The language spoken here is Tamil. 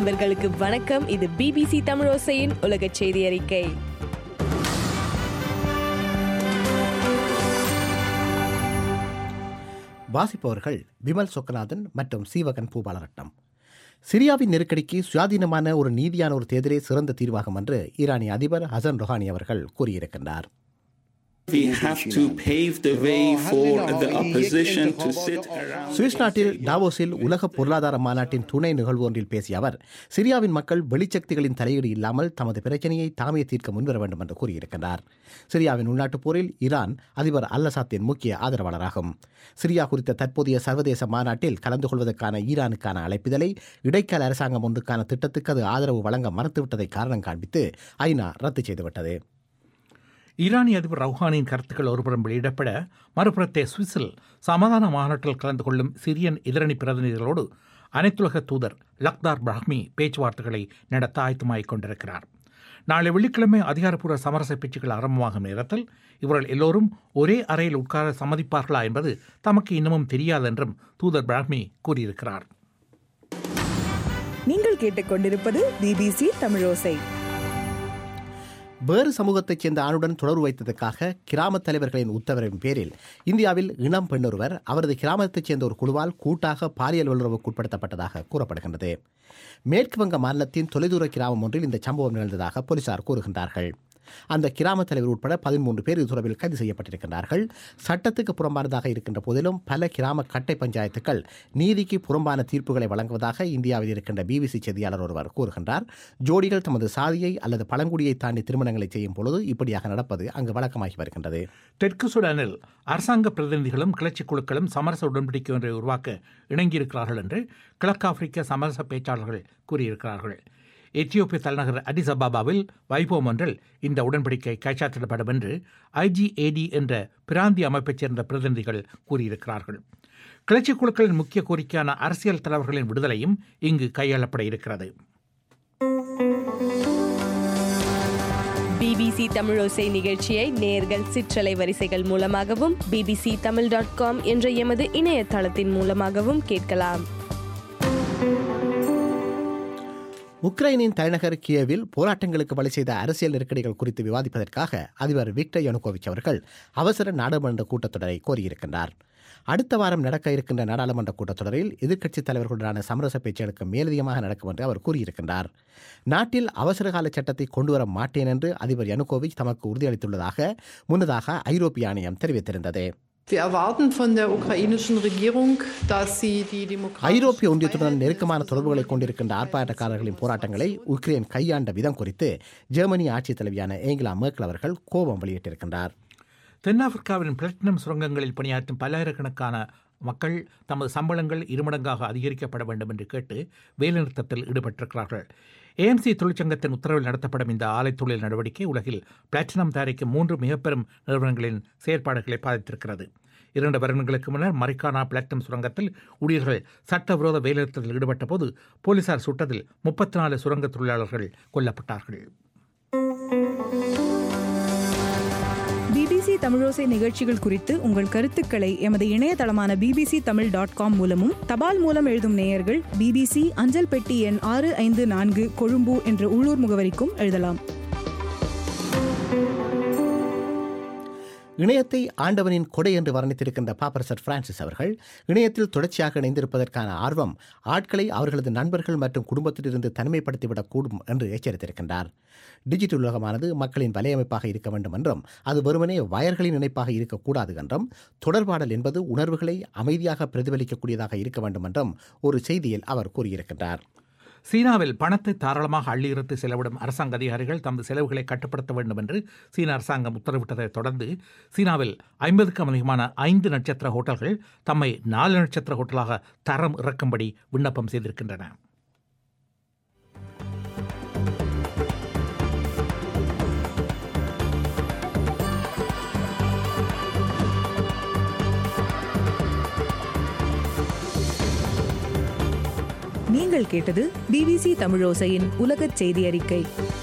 நண்பர்களுக்கு வணக்கம் இது பிபிசி தமிழோசையின் உலக செய்தி அறிக்கை வாசிப்பவர்கள் விமல் சொக்கநாதன் மற்றும் சீவகன் பூபாலரட்னம் சிரியாவின் நெருக்கடிக்கு சுயாதீனமான ஒரு நீதியான ஒரு தேர்தலே சிறந்த தீர்வாகும் என்று ஈரானிய அதிபர் ஹசன் ரொஹானி அவர்கள் கூறியிருக்கின்றார் We have to pave the way for the opposition to sit around. Swiss நாட்டில் டாவோஸில் உலக பொருளாதார மாநாட்டின் துணை நிகழ்வு ஒன்றில் பேசிய அவர் சிரியாவின் மக்கள் வெளிச்சக்திகளின் தலையீடு இல்லாமல் தமது பிரச்சனையை தாமே தீர்க்க முன்வர வேண்டும் என்று கூறியிருக்கிறார் சிரியாவின் உள்நாட்டுப் போரில் ஈரான் அதிபர் அல்லசாத்தின் முக்கிய ஆதரவாளராகும் சிரியா குறித்த தற்போதைய சர்வதேச மாநாட்டில் கலந்து கொள்வதற்கான ஈரானுக்கான அழைப்பிதழை இடைக்கால அரசாங்கம் ஒன்றுக்கான திட்டத்துக்கு அது ஆதரவு வழங்க மறுத்துவிட்டதை காரணம் காண்பித்து ஐநா ரத்து செய்துவிட்டது ஈரானிய அதிபர் ரவுஹானியின் கருத்துக்கள் ஒருபுறம் வெளியிடப்பட மறுபுறத்தே சுவிஸில் சமாதான மாநாட்டில் கலந்து கொள்ளும் சிரியன் எதிரணி பிரதிநிதிகளோடு அனைத்துலக தூதர் லக்தார் பிரஹ்மி பேச்சுவார்த்தைகளை நடத்த ஆயத்தமாகிக் கொண்டிருக்கிறார் நாளை வெள்ளிக்கிழமை அதிகாரப்பூர்வ சமரச பேச்சுக்கள் ஆரம்பமாகும் நேரத்தில் இவர்கள் எல்லோரும் ஒரே அறையில் உட்கார சம்மதிப்பார்களா என்பது தமக்கு இன்னமும் தெரியாது என்றும் தூதர் பிராஹ்மி கூறியிருக்கிறார் நீங்கள் கேட்டுக்கொண்டிருப்பது பிபிசி தமிழோசை வேறு சமூகத்தைச் சேர்ந்த ஆணுடன் தொடர்பு வைத்ததற்காக கிராமத் தலைவர்களின் உத்தரவின் பேரில் இந்தியாவில் இளம் பெண்ணொருவர் அவரது கிராமத்தைச் சேர்ந்த ஒரு குழுவால் கூட்டாக பாலியல் வல்லுறவுக்கு உட்படுத்தப்பட்டதாக கூறப்படுகின்றது மேற்கு வங்க மாநிலத்தின் தொலைதூர கிராமம் ஒன்றில் இந்த சம்பவம் நிகழ்ந்ததாக போலீசார் கூறுகின்றார்கள் அந்த கிராமத் தலைவர் உட்பட பதிமூன்று பேர் இது தொடர்பில் கைது செய்யப்பட்டிருக்கின்றார்கள் சட்டத்துக்கு புறம்பானதாக இருக்கின்ற போதிலும் பல கிராம கட்டை பஞ்சாயத்துக்கள் நீதிக்கு புறம்பான தீர்ப்புகளை வழங்குவதாக இந்தியாவில் இருக்கின்ற பிபிசி செய்தியாளர் ஒருவர் கூறுகின்றார் ஜோடிகள் தமது சாதியை அல்லது பழங்குடியை தாண்டி திருமணங்களை செய்யும் பொழுது இப்படியாக நடப்பது அங்கு வழக்கமாகி வருகின்றது தெற்கு சுடானில் அரசாங்க பிரதிநிதிகளும் கிளர்ச்சி குழுக்களும் சமரச உடன்படிக்கை ஒன்றை உருவாக்க இணங்கியிருக்கிறார்கள் என்று கிழக்கு ஆப்பிரிக்க சமரச பேச்சாளர்கள் கூறியிருக்கிறார்கள் எத்தியோப்பிய தலைநகர் அடிஸ் அபாபாவில் வைபவம் ஒன்றில் இந்த உடன்படிக்கை கைச்சாத்திடப்படும் என்று ஐஜிஏடி என்ற பிராந்திய அமைப்பைச் சேர்ந்த பிரதிநிதிகள் கூறியிருக்கிறார்கள் கிளர்ச்சி குழுக்களின் முக்கிய கோரிக்கையான அரசியல் தலைவர்களின் விடுதலையும் இங்கு கையாளப்பட இருக்கிறது பிபிசி தமிழோசை நிகழ்ச்சியை நேர்கள் சிற்றலை வரிசைகள் மூலமாகவும் பிபிசி தமிழ் டாட் காம் என்ற எமது இணையதளத்தின் மூலமாகவும் கேட்கலாம் உக்ரைனின் தலைநகர் கியவில் போராட்டங்களுக்கு வழி செய்த அரசியல் நெருக்கடிகள் குறித்து விவாதிப்பதற்காக அதிபர் விக்டர் யனுகோவிச் அவர்கள் அவசர நாடாளுமன்ற கூட்டத்தொடரை கோரியிருக்கின்றார் அடுத்த வாரம் நடக்க இருக்கின்ற நாடாளுமன்ற கூட்டத்தொடரில் எதிர்க்கட்சித் தலைவர்களுடனான சமரச பேச்சுகளுக்கு மேலதிகமாக நடக்கும் என்று அவர் கூறியிருக்கின்றார் நாட்டில் அவசரகால சட்டத்தை கொண்டுவர மாட்டேன் என்று அதிபர் யனுகோவிச் தமக்கு உறுதியளித்துள்ளதாக முன்னதாக ஐரோப்பிய ஆணையம் தெரிவித்திருந்தது Wir erwarten von der ukrainischen Regierung, dass sie die demokratischen ஐரோப்பிய ஒன்றியத்துடன் நெருக்கமான தொடர்புகளை கொண்டிருக்கின்ற ஆர்ப்பாட்டக்காரர்களின் போராட்டங்களை உக்ரைன் கையாண்ட விதம் குறித்து ஜெர்மனி ஆட்சித் தலைவியான ஏங்கிலா மேர்க்கல் அவர்கள் கோபம் வெளியிட்டிருக்கின்றார் தென்னாப்பிரிக்காவின் பிளாட்டினம் சுரங்கங்களில் பணியாற்றும் பல்லாயிரக்கணக்கான மக்கள் தமது சம்பளங்கள் இருமடங்காக அதிகரிக்கப்பட வேண்டும் என்று கேட்டு வேலைநிறுத்தத்தில் ஈடுபட்டிருக்கிறார்கள் ஏஎம்சி தொழிற்சங்கத்தின் உத்தரவில் நடத்தப்படும் இந்த ஆலை தொழில் நடவடிக்கை உலகில் பிளாட்டினம் தயாரிக்கும் மூன்று மிகப்பெரும் நிறுவனங்களின் செயற்பாடுகளை பாதித்திருக்கிறது இரண்டு வருடங்களுக்கு முன்னர் மரிக்கானா பிளாட்டினம் சுரங்கத்தில் ஊழியர்கள் சட்டவிரோத வேலைநிறுத்தத்தில் ஈடுபட்ட போது போலீசார் சுட்டதில் முப்பத்தி நாலு சுரங்க தொழிலாளர்கள் கொல்லப்பட்டார்கள் பிபிசி தமிழோசை நிகழ்ச்சிகள் குறித்து உங்கள் கருத்துக்களை எமது இணையதளமான பிபிசி தமிழ் டாட் காம் மூலமும் தபால் மூலம் எழுதும் நேயர்கள் பிபிசி அஞ்சல் பெட்டி எண் ஆறு ஐந்து நான்கு கொழும்பு என்ற உள்ளூர் முகவரிக்கும் எழுதலாம் இணையத்தை ஆண்டவனின் கொடை என்று வர்ணித்திருக்கின்ற பாப்பரசர் பிரான்சிஸ் அவர்கள் இணையத்தில் தொடர்ச்சியாக இணைந்திருப்பதற்கான ஆர்வம் ஆட்களை அவர்களது நண்பர்கள் மற்றும் குடும்பத்திலிருந்து தனிமைப்படுத்திவிடக்கூடும் என்று எச்சரித்திருக்கின்றார் டிஜிட்டல் உலகமானது மக்களின் வலையமைப்பாக இருக்க வேண்டும் என்றும் அது வெறுமனே வயர்களின் இணைப்பாக இருக்கக்கூடாது என்றும் தொடர்பாடல் என்பது உணர்வுகளை அமைதியாக பிரதிபலிக்கக்கூடியதாக இருக்க வேண்டும் என்றும் ஒரு செய்தியில் அவர் கூறியிருக்கின்றார் சீனாவில் பணத்தை தாராளமாக அள்ளியிறத்து செலவிடும் அரசாங்க அதிகாரிகள் தமது செலவுகளை கட்டுப்படுத்த வேண்டும் என்று சீன அரசாங்கம் உத்தரவிட்டதைத் தொடர்ந்து சீனாவில் ஐம்பதுக்கும் அதிகமான ஐந்து நட்சத்திர ஹோட்டல்கள் தம்மை நாலு நட்சத்திர ஹோட்டலாக தரம் இறக்கும்படி விண்ணப்பம் செய்திருக்கின்றன நீங்கள் கேட்டது பிபிசி தமிழோசையின் உலகச் செய்தி அறிக்கை